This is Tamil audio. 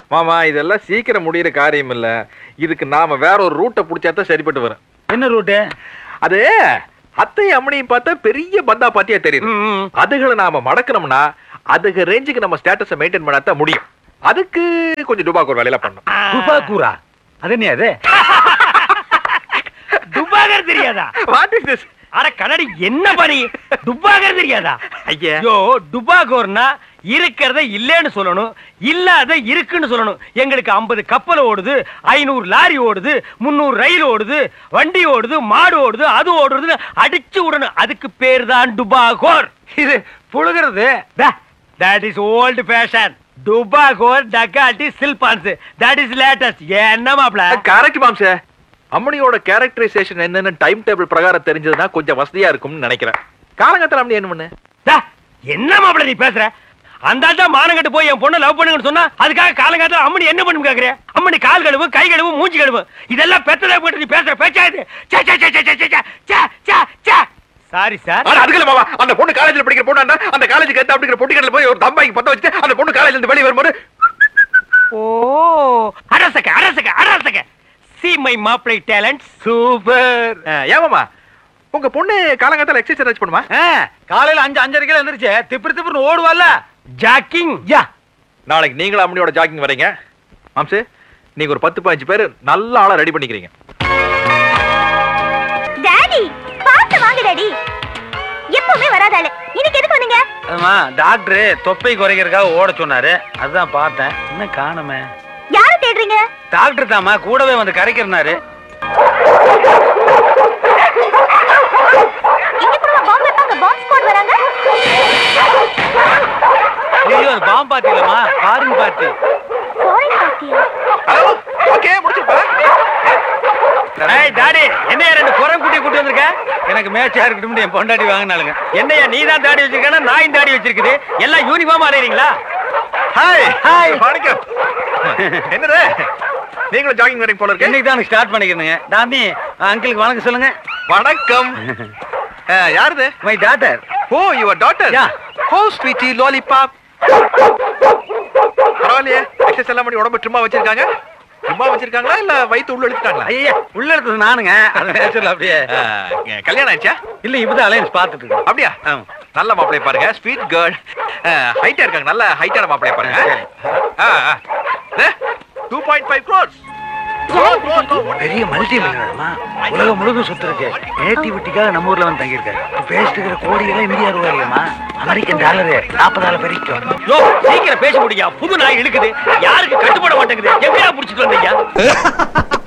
மாமா இதெல்லாம் சீக்கிரம் முடியிற காரியம் இல்ல இதுக்கு நாம வேற ஒரு ரூட்டை பிடிச்சா தான் சரிப்பட்டு வரும் என்ன ரூட்டு அது அத்தையும் அம்மனையும் பார்த்தா பெரிய பந்தா பாத்தியா தெரியுது அதுகளை நாம மடக்கணும்னா அதுக்கு ரேஞ்சுக்கு நம்ம ஸ்டேட்டஸை மெயின்டைன் பண்ணாதான் முடியும் அதுக்கு கொஞ்சம் டுபாக்கு ஒரு வேலையில பண்ணணும் துபாக்கூரா அது என்ன அது துப்பாகர் தெரியாதா வாட் இஸ் திஸ் அட கண்ணாடி என்ன பணி துப்பாகர் தெரியாதா ஐயா ஐயோ டுபாகோர்னா இருக்கிறத இல்லைன்னு சொல்லணும் இல்லாத இருக்குன்னு சொல்லணும் எங்களுக்கு 50 கப்பல் ஓடுது ஐநூறு லாரி ஓடுது முந்நூறு ரயில் ஓடுது வண்டி ஓடுது மாடு ஓடுது அது ஓடுறது அடிச்சு விடணும் அதுக்கு பேர் தான் டுபாகோர் இது புழுகிறது தட் இஸ் ஓல்டு ஃபேஷன் டுபாகோர் டக்காட்டி சில்பான்ஸ் தட் இஸ் லேட்டஸ்ட் என்ன மாப்ள கரெக்ட் மாம்சே அம்மனியோட கேரக்டரைசேஷன் என்னன்னு டைம் டேபிள் பிரகாரம் தெரிஞ்சதுன்னா கொஞ்சம் வசதியா இருக்கும்னு நினைக்கிறேன் காலங்கத்தில் அம்மனி என்ன பண்ணு டா, என்ன மாப்பிள நீ பேசுற அந்த ஆள் தான் மானங்கட்டு போய் என் பொண்ணை லவ் பண்ணுங்கன்னு சொன்னா அதுக்காக காலங்காலத்துல அம்மனி என்ன பண்ணும் கேக்குறேன் அம்மனி கால் கழுவு கை கழுவு மூஞ்சி கழுவு இதெல்லாம் பெத்ததை போட்டு நீ பேசுற பேச்சா இது சே, சே, சே, சே, சே, சே, சே, சே, சே, சே. சாரி சார் ஆனா அதுக்கு இல்ல மாமா அந்த பொண்ணு காலேஜ்ல படிக்கிற பொண்ணு அந்த காலேஜுக்கு ஏத்த அப்படிங்கிற பொட்டிக்கடல போய் ஒரு தம்பாய்க்கு பத்த வச்சுட்டு அந்த பொண்ணு காலேஜ்ல இருந்து வெளியே வரும்போது ஓ அரசக அரசக அரசக சி மை மாப்பிளை டேலண்ட் சூப்பர் அஹ், ஏமாமா உங்க பொண்ணு காலங்காலத்தில் எக்ஸசைஸ் பண்ணுமா காலையில அஞ்சு அஞ்சரைக்கு எந்திரிச்சு திப்பு திப்புன்னு ஓடுவால ஜாக்கிங் யா நாளைக்கு நீங்களும் அம்மனியோட ஜாக்கிங் வரீங்க மாம்சு நீங்க ஒரு பத்து பதினஞ்சு பேர் நல்ல ஆளா ரெடி பண்ணிக்கிறீங்க டாடி பார்த்து வாங்க டாடி எப்பவுமே வராதால இன்னைக்கு எதுக்கு வந்தீங்க ஆமா டாக்டர் தொப்பை குறைக்கிறதுக்காக ஓட சொன்னாரு அதுதான் பார்த்தேன் இன்னும் காணுமே யாரை தேடுறீங்க டாக்டர் தாமா கூடவே வந்து கரைக்கிறனாரு இங்க கூட பாம்பு வைப்பாங்க பாம்பு ஸ்குவாட் வராங்க ஐயோ அது பாம்பு பார்ட்டி இல்லம்மா ஃபாரின் பார்ட்டி ஃபாரின் பார்ட்டியா ஓகே முடிச்சுப்பா ஏய் டாடி என்னையா ரெண்டு குரம் குட்டி கூட்டி வந்திருக்க எனக்கு மேட்சா இருக்கட்டும் என் பொண்டாட்டி வாங்கினாலுங்க என்னையா நீ தான் தாடி வச்சிருக்கா நாயும் தாடி வச்சிருக்குது எல்லாம் யூனிஃபார்ம் அறையறீங்களா ஹாய் Hi. வணக்கம் என்னது நீங்களும் ஜாகிங் வரீங்க போல இருக்கு இன்னைக்கு தான் ஸ்டார்ட் பண்ணிக்கிறேங்க டாமி அங்கிளுக்கு வணக்கம் சொல்லுங்க வணக்கம் அஹ், யாருது my daughter oh your daughter Yeah. Oh sweety lollipop பரவாயில்லையே எக்ஸசைஸ் எல்லாம் பண்ணி உடம்பு சும்மா வச்சிருக்காங்க சும்மா வச்சிருக்காங்களா இல்ல வயித்து உள்ள இழுத்துட்டாங்களா ஐயா உள்ள எடுத்தது நானுங்க அது நேச்சுரல் அப்படியே அஹ், கல்யாணம் ஆயிடுச்சா இல்ல இப்பதான் அலையன்ஸ் பார்த்துட்டு இருக்கேன் அப்படியா ஆமா. நல்ல மாப்பிளைய பாருங்க ஸ்வீட் கேர்ள் ஹைட்டா இருக்காங்க நல்ல ஹைட்டான மாப்பிளைய பாருங்க டூ பாயிண்ட் ஃபைவ் க்ரோர்ஸ் பெரிய மல்டி மில்லியனர்மா உலகம் முழுக்க சுத்து இருக்கு நேட்டிவிட்டிக்காக நம்ம ஊர்ல வந்து தங்கியிருக்காரு இப்ப பேசிட்டு இருக்கிற கோடி எல்லாம் இந்தியா ரூபாய் இல்லையம்மா அமெரிக்கன் டாலரு நாற்பதாயிரம் பெருக்கும் யோ சீக்கிரம் பேச முடியா புது நாய் இழுக்குது யாருக்கு கட்டுப்பட மாட்டேங்குது எப்படியா புடிச்சிட்டு வந்தீங்க